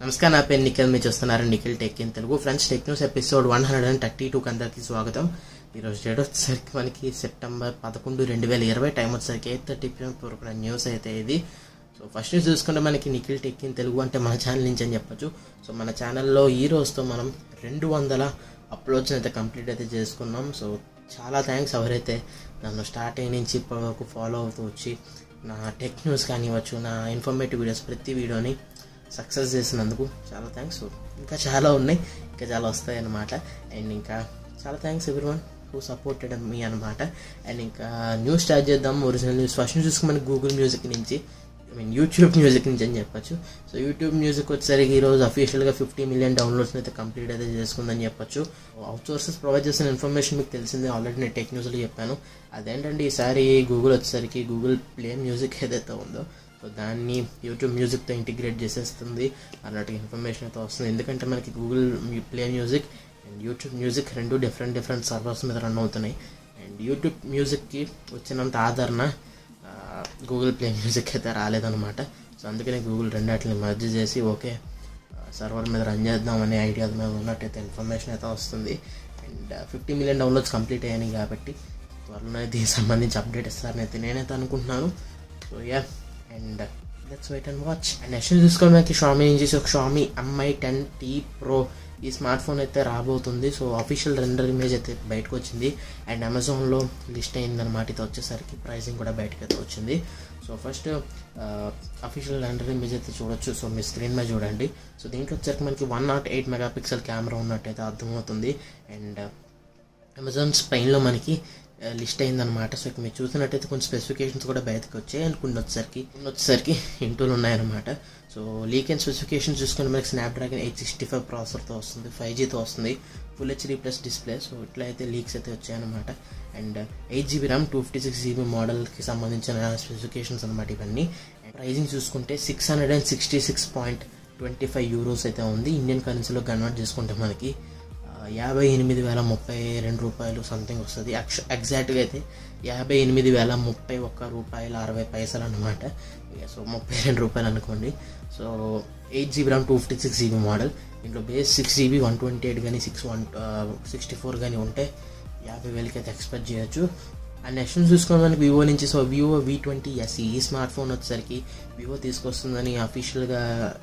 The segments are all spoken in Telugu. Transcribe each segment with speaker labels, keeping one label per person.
Speaker 1: నమస్కారం నా పేరు నిఖిల్ మీరు చూస్తున్నారు Nikhil tech in Telugu friends tech news episode one hundred and thirty టూకి అందరికీ స్వాగతం ఈరోజు డేట్ వచ్చేసరికి మనకి సెప్టెంబర్ పదకొండు రెండు వేల ఇరవై టైం వచ్చేసరికి ఎయిట్ థర్టీ పిఎం పూర్వకున్న న్యూస్ అయితే ఇది సో ఫస్ట్ న్యూస్ చూసుకుంటే మనకి నిఖిల్ టెక్ ఇన్ తెలుగు అంటే మన ఛానల్ నుంచి అని చెప్పొచ్చు సో మన ఛానల్లో ఈ రోజుతో మనం రెండు వందల అప్లోడ్స్ అయితే కంప్లీట్ అయితే చేసుకున్నాం సో చాలా థ్యాంక్స్ ఎవరైతే నన్ను స్టార్టింగ్ నుంచి ఇప్పటి వరకు ఫాలో అవుతూ వచ్చి నా టెక్ న్యూస్ కానివ్వచ్చు నా ఇన్ఫర్మేటివ్ వీడియోస్ ప్రతి వీడియోని సక్సెస్ చేసినందుకు చాలా థ్యాంక్స్ ఇంకా చాలా ఉన్నాయి ఇంకా చాలా వస్తాయి అన్నమాట అండ్ ఇంకా చాలా thanks everyone who supported me అనమాట అండ్ ఇంకా న్యూస్ స్టార్ట్ చేద్దాం ఒరిజినల్ న్యూస్ ఫస్ట్ న్యూస్ చూసుకుని మనకి గూగుల్ మ్యూజిక్ నుంచి ఐ మీన్ యూట్యూబ్ మ్యూజిక్ నుంచి అని చెప్పొచ్చు సో యూట్యూబ్ మ్యూజిక్ వచ్చేసరికి ఈరోజు అఫీషియల్గా ఫిఫ్టీ మిలియన్ డౌన్లోడ్స్ అయితే కంప్లీట్ అయితే చేసుకుందని చెప్పొచ్చు అవుట్ సోర్సెస్ ప్రొవైడ్ చేసిన ఇన్ఫర్మేషన్ మీకు తెలిసిందే ఆల్రెడీ నేను టెక్ న్యూస్లో చెప్పాను అదేంటంటే ఈసారి గూగుల్ వచ్చేసరికి గూగుల్ ప్లే మ్యూజిక్ ఏదైతే ఉందో సో దాన్ని యూట్యూబ్ మ్యూజిక్తో ఇంటిగ్రేట్ చేసేస్తుంది అన్నట్టు ఇన్ఫర్మేషన్ అయితే వస్తుంది ఎందుకంటే మనకి Google play music and YouTube music రెండు డిఫరెంట్ డిఫరెంట్ సర్వర్స్ మీద రన్ అవుతున్నాయి అండ్ యూట్యూబ్ మ్యూజిక్కి వచ్చినంత ఆదరణ గూగుల్ ప్లే మ్యూజిక్ అయితే రాలేదన్నమాట సో అందుకనే గూగుల్ రెండాటిని మర్జ్ చేసి ఓకే సర్వర్ మీద రన్ చేద్దాం అనే ఐడియా మీద ఉన్నట్టయితే ఇన్ఫర్మేషన్ అయితే వస్తుంది and fifty million downloads complete అయ్యాయి కాబట్టి త్వరలో దీనికి సంబంధించి అప్డేట్ ఇస్తారని అయితే నేనైతే అనుకుంటున్నాను so yeah and let's wait and watch and next చూసుకొని మనకి షామీ నుంచి ఒక Xiaomi MI ten T pro ఈ స్మార్ట్ ఫోన్ అయితే రాబోతుంది సో అఫీషియల్ రెండర్ ఇమేజ్ అయితే బయటకు వచ్చింది అండ్ అమెజాన్లో లిస్ట్ అయిందన్నమాట ఇది వచ్చేసరికి ప్రైసింగ్ కూడా బయటకు అయితే వచ్చింది so first official render image అయితే చూడొచ్చు సో మీ స్క్రీన్ మీద చూడండి సో దీంట్లో వచ్చేసరికి మనకి one nought eight megapixel camera ఉన్నట్టయితే అర్థమవుతుంది అండ్ అమెజాన్ స్పెయిన్లో మనకి లిస్ట్ అయిందనమాట సో ఇక్కడ మీరు చూసినట్టయితే కొన్ని స్పెసిఫికేషన్స్ కూడా బయటకు వచ్చాయి అండ్ కొన్ని వచ్చేసరికి కొన్ని వచ్చేసరికి ఇంటూలు ఉన్నాయన్నమాట సో లీక్ అండ్ స్పెసిఫికేషన్స్ చూసుకుని మనకి స్నాప్డ్రాగన్ ఎయిట్ సిక్స్టీ ఫైవ్ ప్రాసెసర్తో వస్తుంది ఫైవ్ జీతో వస్తుంది full HD plus display so ఇట్లా అయితే లీక్స్ అయితే వచ్చాయన్నమాట and eight GB RAM two fifty six GB మోడల్కి సంబంధించిన స్పెసిఫికేషన్స్ అనమాట ఇవన్నీ ప్రైజింగ్ చూసుకుంటే six hundred and sixty six point twenty five euros అయితే ఉంది ఇండియన్ కరెన్సీలో కన్వర్ట్ చేసుకుంటే మనకి యాభై ఎనిమిది వేల ముప్పై రెండు రూపాయలు సంథింగ్ వస్తుంది ఎగ్జాక్ట్గా అయితే యాభై ఎనిమిది వేల ముప్పై ఒక్క రూపాయల అరవై పైసలు అనమాట సో ముప్పై రెండు రూపాయలు అనుకోండి so eight GB RAM two fifty six GB model ఇంట్లో base six GB one twenty eight కానీ సిక్స్ వన్ సిక్స్టీ ఫోర్ కానీ ఉంటే యాభై వేలకి అయితే ఎక్స్పెక్ట్ చేయొచ్చు అండ్ నెక్స్ట్ చూసుకుని మనకి వివో నుంచి so Vivo V twenty SE ఈ స్మార్ట్ ఫోన్ వచ్చేసరికి వివో తీసుకొస్తుందని అఫీషియల్గా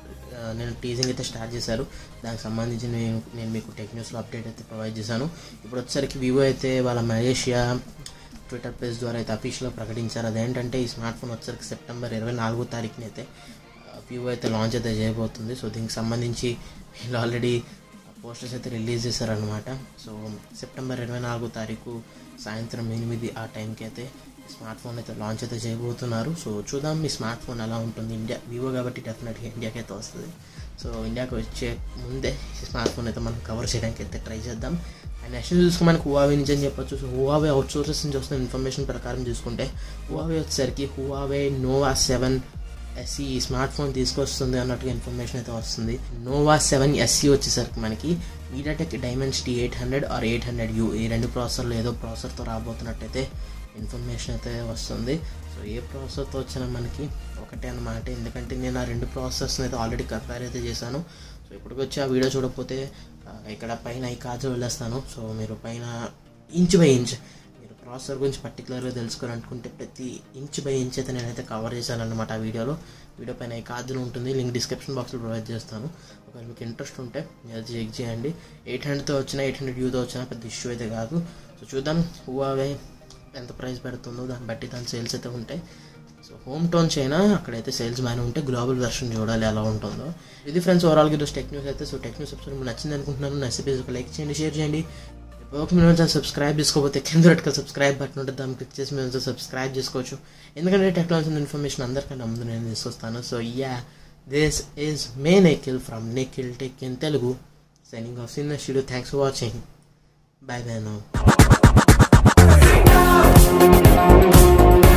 Speaker 1: నేను టీజింగ్ అయితే స్టార్ట్ చేశారు దానికి సంబంధించి నేను నేను మీకు టెక్ న్యూస్లో అప్డేట్ అయితే ప్రొవైడ్ చేశాను ఇప్పుడు వచ్చేసరికి వివో అయితే వాళ్ళ మలేషియా ట్విట్టర్ పేజ్ ద్వారా అయితే అఫీషియల్గా ప్రకటించారు అదేంటంటే ఈ స్మార్ట్ ఫోన్ వచ్చేసరికి సెప్టెంబర్ ఇరవై నాలుగో తారీఖున అయితే వివో అయితే లాంచ్ అయితే చేయబోతుంది సో దీనికి సంబంధించి వీళ్ళు ఆల్రెడీ పోస్టర్స్ అయితే రిలీజ్ చేశారనమాట సో సెప్టెంబర్ ఇరవై నాలుగో తారీఖు సాయంత్రం ఎనిమిది ఆ టైంకి అయితే స్మార్ట్ ఫోన్ అయితే లాంచ్ అయితే చేయబోతున్నారు సో చూద్దాం మీ స్మార్ట్ ఫోన్ ఎలా ఉంటుంది ఇండియా వివో కాబట్టి డెఫినెట్గా ఇండియాకి అయితే వస్తుంది సో ఇండియాకి వచ్చే ముందే ఈ స్మార్ట్ ఫోన్ అయితే మనం కవర్ చేయడానికి అయితే ట్రై చేద్దాం అండ్ నెక్స్ట్ చూసుకుని మనకి హువావే నుంచి అని చెప్పొచ్చు సో హువావే అవుట్ సోర్సెస్ నుంచి వస్తున్న ఇన్ఫర్మేషన్ ప్రకారం చూసుకుంటే హువావే వచ్చేసరికి హువావే నోవా సెవెన్ ఎస్సీ ఈ స్మార్ట్ ఫోన్ తీసుకొస్తుంది అన్నట్టుగా ఇన్ఫర్మేషన్ అయితే వస్తుంది నోవా సెవెన్ ఎస్సీ వచ్చేసరికి మనకి MediaTek Dimensity eight hundred R eight hundred U ఈ రెండు ప్రాసెసర్లు ఏదో ప్రాసెసర్తో రాబోతున్నట్టయితే ఇన్ఫర్మేషన్ అయితే వస్తుంది సో ఏ ప్రాసెసర్తో వచ్చినా మనకి ఒకటే అనమాట ఎందుకంటే నేను ఆ రెండు ప్రాసెసర్స్ని అయితే ఆల్రెడీ కంపేర్ అయితే చేశాను సో ఇప్పటికి వచ్చి ఆ వీడియో చూడకపోతే ఇక్కడ పైన ఈ కార్డ్స్ వెళ్ళేస్తాను సో మీరు పైన ఇంచ్ బై ఇంచ్ మీరు ప్రాసెసర్ గురించి పర్టికులర్గా తెలుసుకోవాలనుకుంటే ప్రతి ఇంచ్ బై ఇంచ్ అయితే నేనైతే కవర్ చేశాను అనమాట ఆ వీడియోలో వీడియో పైన ఈ కార్డు ఉంటుంది లింక్ డిస్క్రిప్షన్ బాక్స్లో ప్రొవైడ్ చేస్తాను ఒకవేళ మీకు ఇంట్రెస్ట్ ఉంటే మీరు చెక్ చేయండి ఎయిట్ హండ్రెడ్తో వచ్చినా ఎయిట్ హండ్రెడ్ యూతో వచ్చినా పెద్ద ఇష్యూ అయితే కాదు సో చూద్దాం హువావే ఎంత ప్రైస్ పెడుతుందో దాన్ని బట్టి దాని సేల్స్ అయితే ఉంటాయి సో హోమ్ టౌన్ చైనా అక్కడైతే సేల్స్ బాగానే ఉంటే గ్లోబల్ వెర్షన్ చూడాలి ఎలా ఉంటుందో ఇది ఫ్రెండ్స్ ఓవరాల్గా ఈరోజు టెక్ న్యూస్ అయితే సో టెక్ న్యూస్ ఎపిసోడ్ మీకు నచ్చింది అనుకుంటున్నాను నచ్చితే ఒక లైక్ చేయండి షేర్ చేయండి ఒక మీరు సబ్స్క్రైబ్ చేసుకోకపోతే కింద రెట్గా సబ్స్క్రైబ్ బటన్ ఉంటుంది దాన్ని క్లిక్ చేసి మీరు సబ్స్క్రైబ్ చేసుకోవచ్చు ఎందుకంటే టెక్నాలజీ ఇన్ఫర్మేషన్ అందరికంటే ముందు నేను తీసుకొస్తాను so yeah this is me Nikhil from Nikhil tech in Telugu signing off sin studio thanks for watching bye bye no